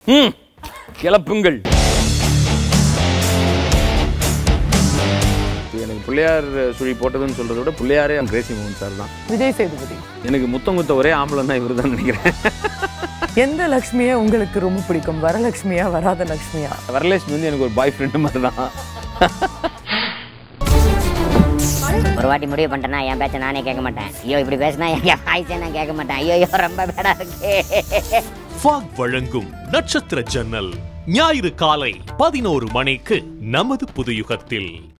ம் கிளப்புங்கள் எனக்கு பிள்ளையார் சுழி போட்டதுன்னு சொல்றதை விட பிள்ளையாரே கிரேசி மோகன் சார் தான் விஜய் சேதுபதி எனக்கு முத்தம் குத்த ஒரே ஆம்பளை தான் இவர் தான் நினைக்கிறேன் எந்த லக்ஷ்மியை உங்களுக்கு ரொம்ப பிடிக்கும் வரலட்சுமியா வராத லக்ஷ்மியா வரலட்சுமி வந்து எனக்கு ஒரு பாய் ஃப்ரெண்டு மாதிரி தான் ஒரு வாட்டி முடிவு பண்ணிட்டேன்னா என் பேச்சை நானே கேட்க மாட்டேன் ஐயோ இப்படி பேசினா என் வாய்ஸே நான் கேட்க மாட்டேன் ஐயோ ஐயோ ரொம்ப பேடா இருக்கு ஃபாக் வழங்கும் நட்சத்திர ஜன்னல் ஞாயிறு காலை பதினோரு மணிக்கு நமது புதுயுகத்தில்